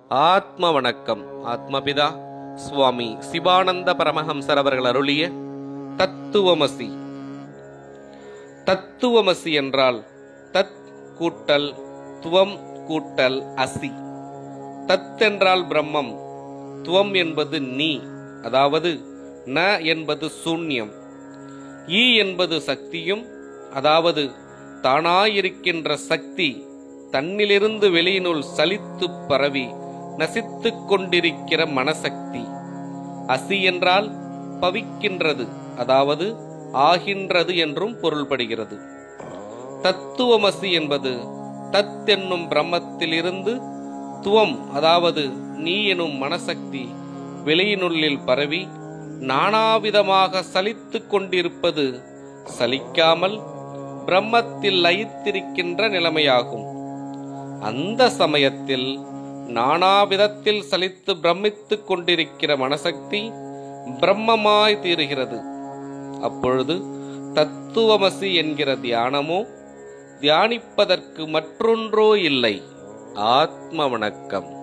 ஆத்ம வணக்கம் ஆத்மபிதா சுவாமி சிவானந்த பரமஹம்சர் அவர்கள் அருளிய தத்துவமசி தத்துவமசி என்றால் தத் கூட்டல் துவம் கூட்டல் அசி தத் என்றால் பிரம்மம் துவம் என்பது நீ அதாவது ந என்பது சூன்யம் ஈ என்பது சக்தியும் அதாவது தானாயிருக்கின்ற சக்தி தன்னிலிருந்து வெளியினுள் சலித்து பரவி நசித்துக் கொண்டிருக்கிற மனசக்தி அசி என்றால் பவிக்கின்றது அதாவது ஆகின்றது என்றும் பொருள்படுகிறது தத்துவமசி என்பது தத் என்னும் பிரம்மத்திலிருந்து துவம் அதாவது நீ எனும் மனசக்தி வெளியினுள்ளில் பரவி நானாவிதமாக சலித்துக் கொண்டிருப்பது சலிக்காமல் பிரம்மத்தில் லயித்திருக்கின்ற நிலைமையாகும் அந்த சமயத்தில் நானாவிதத்தில் சலித்து பிரமித்துக் கொண்டிருக்கிற மனசக்தி பிரம்மமாய் தீருகிறது அப்பொழுது தத்துவமசி என்கிற தியானமோ தியானிப்பதற்கு மற்றொன்றோ இல்லை ஆத்ம வணக்கம்